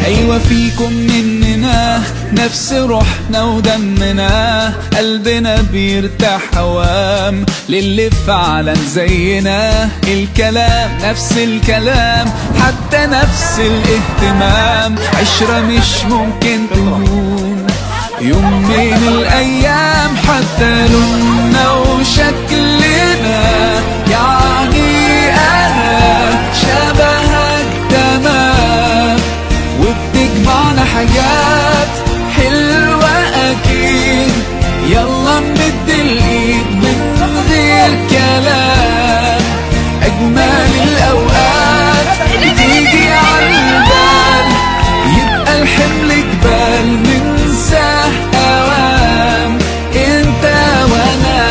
أيوة فيكم مننا نفس روحنا ودمنا قلبنا بيرتاح هوام للي فعلا زينا الكلام نفس الكلام حتى نفس الاهتمام عشرة مش ممكن تهون يوم من الأيام حتى لوننا وشكلنا يعني أنا شبهك تمام وبتجمعنا حاجات حلوة أكيد يلا نمد الإيد من غير كلام أجمل الأوقات بتيجي عالبال يبقى الحمل جبال ننساه أوام أنت وأنا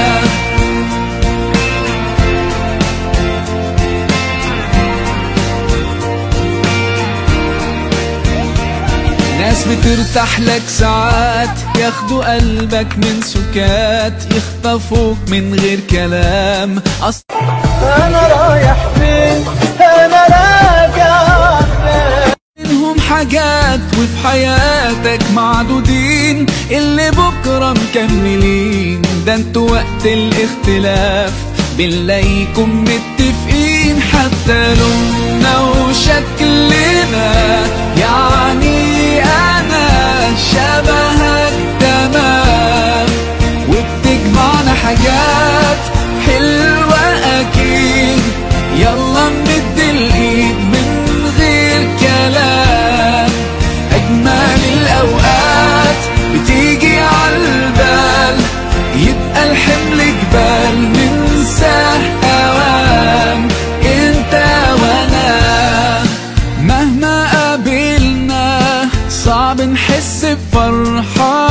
ناس بترتاح لك ساعات ياخدوا قلبك من سكات يخطفوك من غير كلام أصلا انا رايح فين انا راجع فين منهم حاجات وفي حياتك معدودين اللي بكرة مكملين ده انتوا وقت الاختلاف بنلاقيكم متفقين حتى لوننا وشكلنا يعني انا شبهك تمام وبتجمعنا حاجات حلوة اكيد يلا نمد الايد من غير كلام اجمل الاوقات بتيجي عالبال يبقى الحمل جبال ننساه اوام انت وانا مهما قابلنا صعب نحس بفرحة